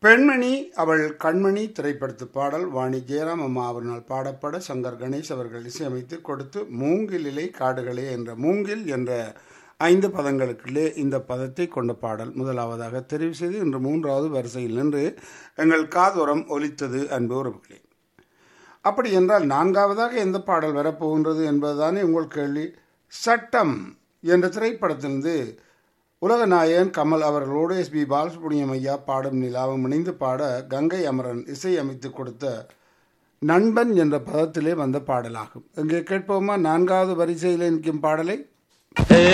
பெண்மணி அவள் கண்மணி திரைப்படத்து பாடல் வாணி ஜெயராம் அம்மா அவர்களால் பாடப்பட சங்கர் கணேஷ் அவர்கள் இசையமைத்து கொடுத்து மூங்கிலிலை காடுகளே என்ற மூங்கில் என்ற ஐந்து பதங்களுக்குள்ளே இந்த பதத்தை கொண்ட பாடல் முதலாவதாக தெரிவு செய்து இன்று மூன்றாவது வரிசையில் நின்று எங்கள் காதோரம் ஒலித்தது அன்பு உறவுகளே அப்படி என்றால் நான்காவதாக எந்த பாடல் வரப்போகின்றது என்பதுதானே உங்கள் கேள்வி சட்டம் என்ற திரைப்படத்திலிருந்து உலகநாயகன் கமல் அவர்களோடு எஸ் பி பாலசுப்ரமணியம் ஐயா பாடும் நிலாவும் இணைந்து பாட கங்கை அமரன் இசை அமைத்து கொடுத்த நண்பன் என்ற பதத்திலே வந்த பாடலாகும் இங்கே கேட்போமா நான்காவது வரிசையில் நிற்கும் பாடலை ஏ